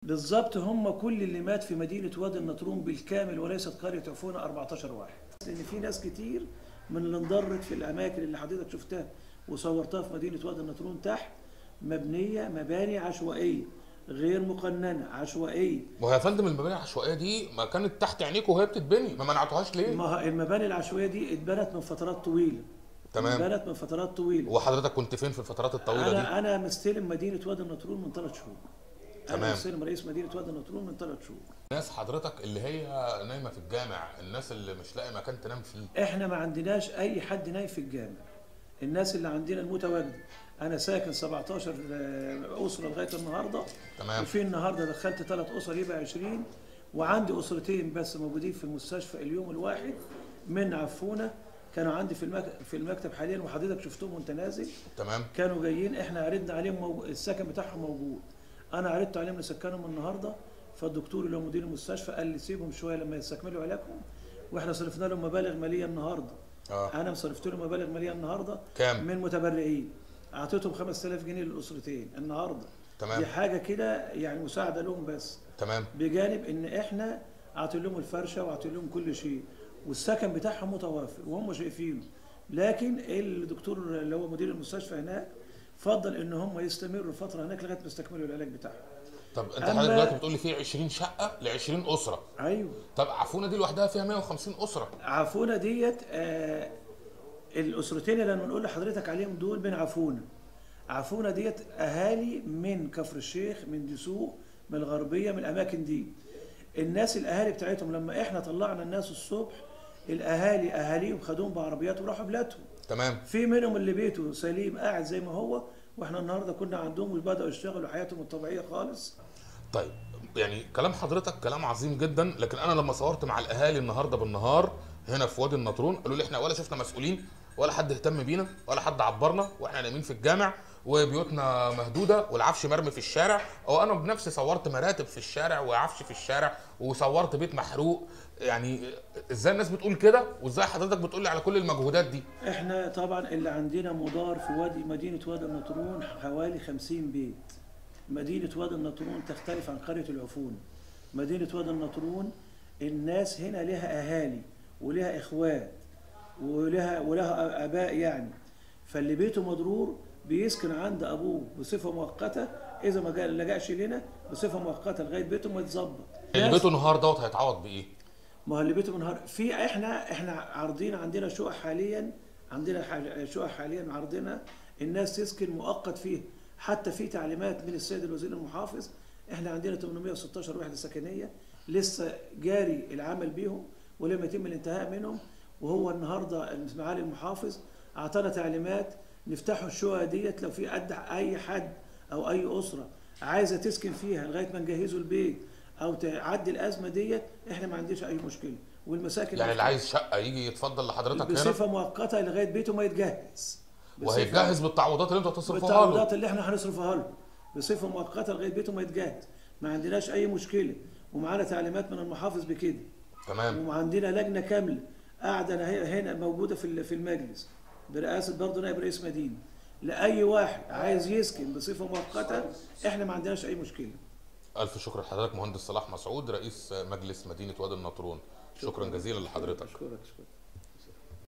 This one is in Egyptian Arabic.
بالظبط هم كل اللي مات في مدينة وادي النطرون بالكامل وليست قرية عفونة 14 واحد لأن في ناس كتير من اللي انضرت في الأماكن اللي حضرتك شفتها وصورتها في مدينة وادي النطرون تحت مبنية مباني عشوائية غير مقننة عشوائية ما هو يا فندم المباني العشوائيه دي ما كانت تحت عينيكم وهي بتتبني ما منعتوهاش ليه؟ ما هي المباني العشوائية دي اتبنت من فترات طويلة تمام. اتبنت من فترات طويلة وحضرتك كنت فين في الفترات الطويله دي؟ أنا أنا مستلم مدينة وادي النطرون من ثلاث شهور أنا تمام. مستلم رئيس مدينة وادي النطرون من ثلاث شهور الناس حضرتك اللي هي نايمه في الجامع الناس اللي مش لاقي مكان تنام فيه احنا ما عندناش اي حد نايم في الجامع الناس اللي عندنا المتواجده انا ساكن 17 اسره لغايه النهارده تمام وفي النهارده دخلت ثلاث اسر يبقى 20 وعندي اسرتين بس موجودين في المستشفى اليوم الواحد من عفونه كانوا عندي في المك... في المكتب حاليا وحضرتك شفتهم وانت نازل تمام كانوا جايين احنا عرضنا عليهم موجود السكن بتاعهم موجود انا عرضت عليهم نسكنهم النهارده فالدكتور اللي هو مدير المستشفى قال لي سيبهم شويه لما يستكملوا علاجهم واحنا صرفنا لهم مبالغ ماليه النهارده اه انا صرفت لهم مبالغ ماليه النهارده كام؟ من متبرعين اعطيتهم 5000 جنيه للاسرتين النهارده تمام. دي حاجه كده يعني مساعده لهم بس تمام بجانب ان احنا عاطين لهم الفرشه وعاطين لهم كل شيء والسكن بتاعهم متوفر وهم شايفينه لكن الدكتور اللي هو مدير المستشفى هناك فضل ان هم يستمروا فتره هناك لغايه ما يستكملوا العلاج بتاعهم طب انت أما- حضرتك دلوقتي بتقول لي في 20 شقه ل 20 اسره ايوه طب عفونه دي لوحدها فيها 150 اسره عفونه ديت آه الاسرتين اللي انا بنقول لحضرتك عليهم دول من عفونه عفونه ديت اهالي من كفر الشيخ من دسوق من الغربيه من الاماكن دي الناس الاهالي بتاعتهم لما احنا طلعنا الناس الصبح الاهالي اهاليهم خدوهم بعربيات وراحوا بلادهم تمام في منهم اللي بيته سليم قاعد زي ما هو واحنا النهارده كنا عندهم وبداوا يشتغلوا حياتهم الطبيعيه خالص طيب يعني كلام حضرتك كلام عظيم جدا لكن انا لما صورت مع الاهالي النهارده بالنهار هنا في وادي النطرون قالوا لي احنا ولا شفنا مسؤولين ولا حد اهتم بينا ولا حد عبرنا واحنا نايمين في الجامع وبيوتنا مهدوده والعفش مرمي في الشارع او انا بنفسي صورت مراتب في الشارع وعفش في الشارع وصورت بيت محروق يعني ازاي الناس بتقول كده وازاي حضرتك بتقول لي على كل المجهودات دي احنا طبعا اللي عندنا مدار في وادي مدينه وادي النطرون حوالي 50 بيت مدينه وادي النطرون تختلف عن قريه العفون مدينه وادي النطرون الناس هنا لها اهالي ولها اخوات ولها ولها اباء يعني فاللي بيته مضرور بيسكن عند ابوه بصفه مؤقته اذا ما جا- لجاش لنا بصفه مؤقته لغايه بيته ما يتظبط اللي ناس- بيته النهار دوت هيتعوض بايه؟ ما هو اللي بيته منهار في احنا احنا عارضين عندنا شقق حاليا عندنا ح- شقق حاليا عارضينها الناس تسكن مؤقت فيها حتى في تعليمات من السيد الوزير المحافظ احنا عندنا 816 وحده سكنيه لسه جاري العمل بيهم ولم يتم الانتهاء منهم وهو النهارده معالي المحافظ اعطانا تعليمات نفتحوا الشقق ديت لو في قد اي حد او اي اسره عايزه تسكن فيها لغايه ما نجهزوا البيت او تعدي الازمه ديت احنا ما عنديش اي مشكله والمساكن يعني اللي عايز شقه يجي يتفضل لحضرتك هنا بصفه مؤقته لغايه بيته ما يتجهز بصفة- وهيتجهز بالتعويضات اللي انتوا هتصرفوها له بالتعويضات اللي احنا هنصرفها له بصفه مؤقته لغايه بيته ما يتجهز ما عندناش اي مشكله ومعانا تعليمات من المحافظ بكده تمام وعندنا لجنه كامله قاعده هنا هنا موجوده في ال- في المجلس برئاسه برضه نائب رئيس مدينه لاي واحد عايز يسكن بصفه مؤقته احنا ما عندناش اي مشكله الف شكر لحضرتك مهندس صلاح مسعود رئيس مجلس مدينه وادي النطرون شكرا جزيلا لحضرتك اشكرك اشكرك